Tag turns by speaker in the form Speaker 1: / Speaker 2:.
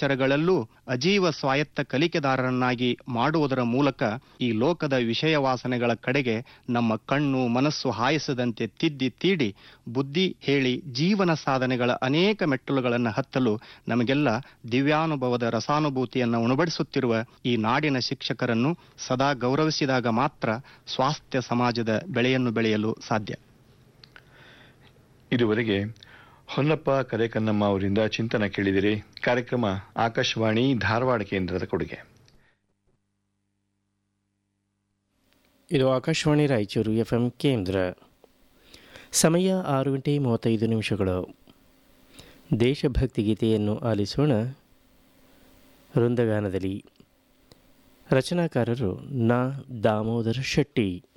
Speaker 1: ಚರಾಚರಗಳಲ್ಲೂ ಅಜೀವ ಸ್ವಾಯತ್ತ ಕಲಿಕೆದಾರರನ್ನಾಗಿ ಮಾಡುವುದರ ಮೂಲಕ ಈ ಲೋಕದ ವಿಷಯ ವಾಸನೆಗಳ ಕಡೆಗೆ ನಮ್ಮ ಕಣ್ಣು ಮನಸ್ಸು ಹಾಯಿಸದಂತೆ ತಿದ್ದಿ ತೀಡಿ ಬುದ್ಧಿ ಹೇಳಿ ಜೀವನ ಸಾಧನೆಗಳ ಅನೇಕ ಮೆಟ್ಟಲುಗಳನ್ನು ಹತ್ತಲು ನಮಗೆಲ್ಲ ದಿವ್ಯಾನುಭವದ ರಸಾನುಭೂತಿಯನ್ನು ಉಣಬಡಿಸುತ್ತಿರುವ ಈ ನಾಡಿನ ಶಿಕ್ಷಕರನ್ನು ಸದಾ ಗೌರವಿಸಿದಾಗ ಮಾತ್ರ ಸ್ವಾಸ್ಥ್ಯ ಸಮಾಜದ ಬೆಳೆಯನ್ನು ಬೆಳೆಯಲು ಸಾಧ್ಯ
Speaker 2: ಇದುವರೆಗೆ ಹೊನ್ನಪ್ಪ ಕರೇಕನ್ನಮ್ಮ ಅವರಿಂದ ಚಿಂತನ ಕೇಳಿದಿರಿ ಕಾರ್ಯಕ್ರಮ ಆಕಾಶವಾಣಿ ಧಾರವಾಡ ಕೇಂದ್ರದ ಕೊಡುಗೆ
Speaker 3: ಇದು ಆಕಾಶವಾಣಿ ರಾಯಚೂರು ಎಫ್ ಎಂ ಕೇಂದ್ರ ಸಮಯ ಆರು ಗಂಟೆ ಮೂವತ್ತೈದು ನಿಮಿಷಗಳು ದೇಶಭಕ್ತಿ ಗೀತೆಯನ್ನು ಆಲಿಸೋಣ ವೃಂದಗಾನದಲ್ಲಿ ರಚನಾಕಾರರು ನಾ ದಾಮೋದರ ಶೆಟ್ಟಿ